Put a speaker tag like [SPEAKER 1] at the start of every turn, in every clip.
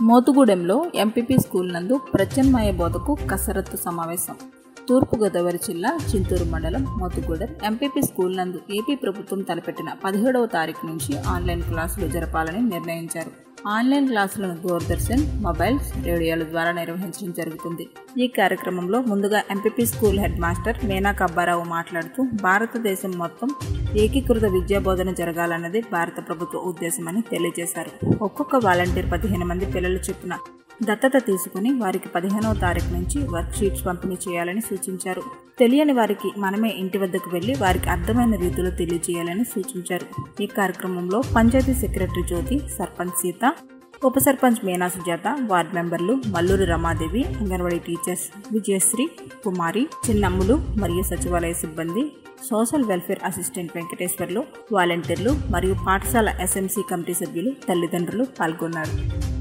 [SPEAKER 1] మోతుగూడెంలో MPP school నందు ప్రత్యామ్నాయ బోధకు కసరత్తు సమావేశం తూర్పుగోదావరి జిల్లా చింతూరు మండలం మోతుగూడెం ఎంపీపీ స్కూల్ నందు ఏపీ ప్రభుత్వం తలపెట్టిన పదిహేడవ తారీఖు నుంచి ఆన్లైన్ క్లాసులు జరపాలని నిర్ణయించారు ఆన్లైన్ క్లాసులను దూరదర్శన్ మొబైల్స్ రేడియోల ద్వారా నిర్వహించడం జరుగుతుంది ఈ కార్యక్రమంలో ముందుగా ఎంపీపీ స్కూల్ హెడ్ మాస్టర్ మేనా కబ్బారావు మాట్లాడుతూ భారతదేశం మొత్తం ఏకీకృత విద్యా బోధన జరగాలన్నది భారత ప్రభుత్వ ఉద్దేశమని తెలియజేశారు ఒక్కొక్క వాలంటీర్ పదిహేను మంది పిల్లలు చొప్పున దత్తత తీసుకుని వారికి పదిహేనవ తారీఖు నుంచి వర్క్ షీట్స్ పంపిణీ చేయాలని సూచించారు తెలియని వారికి మనమే ఇంటి వద్దకు వెళ్లి వారికి అర్థమైన రీతిలో తెలియజేయాలని సూచించారు ఈ కార్యక్రమంలో పంచాయతీ సెక్రటరీ జ్యోతి సర్పంచ్ సీత ఉప సర్పంచ్ మీనా సుజాత వార్డు మెంబర్లు మల్లూరి రమాదేవి అంగన్వాడీ టీచర్స్ విజయశ్రీ కుమారి చిన్నమ్ములు మరియు సచివాలయ సిబ్బంది సోషల్ వెల్ఫేర్ అసిస్టెంట్ వెంకటేశ్వర్లు వాలంటీర్లు మరియు పాఠశాల ఎస్ఎంసీ కమిటీ సభ్యులు తల్లిదండ్రులు పాల్గొన్నారు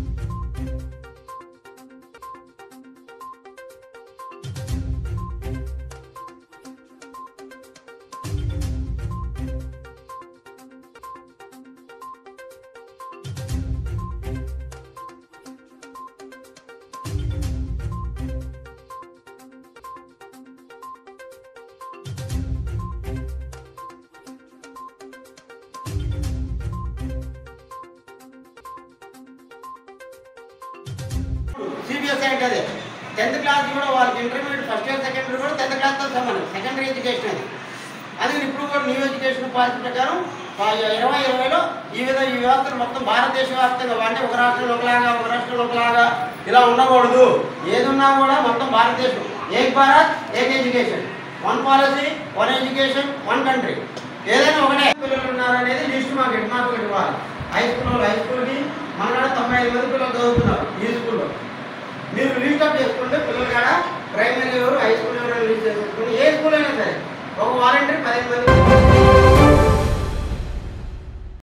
[SPEAKER 2] సిబిఎస్ఈ అంటే అదే టెన్త్ క్లాస్ కూడా వాళ్ళకి intermediate first year second year కూడా టెన్త్ క్లాస్తో సమానం సెకండరీ ఎడ్యుకేషన్ అది అది ఇప్పుడు కూడా న్యూ ఎడ్యుకేషన్ పాలసీ ప్రకారం పా- ఇరవై ఇరవైలో ఈ విధంగా ఈ వ్యవస్థను మొత్తం భారతదేశ వ్యాప్తంగా అంటే ఒక రాష్ట్రంలో ఒకలాగా ఒక రాష్ట్రంలో ఒకలాగా ఇలా ఉండకూడదు ఏది ఉన్నా కూడా మొత్తం భారతదేశం ఏక్ భారత్ ఏక్ education one policy one education one country ఏదైనా ఒకటే పిల్లలు ఉన్నారనేది లిస్ట్ మాకు హెడ్ మార్కులు ఇవ్వాలి హై స్కూల్ హై స్కూల్కి మన కాడ తొంభై ఐదు మంది పిల్లలు చదువుతున్నారు ఈ స్కూల్లో మీరు లిస్ట్ అప్ చేసుకుంటే పిల్లలు కాడ ప్రైమరీ ఎవరు హై స్కూల్ ఎవరు లిస్ట్ చేసుకుంటే ఏ స్కూల్ అయినా సరే ఒక వాలంటీర్ పదిహేను మంది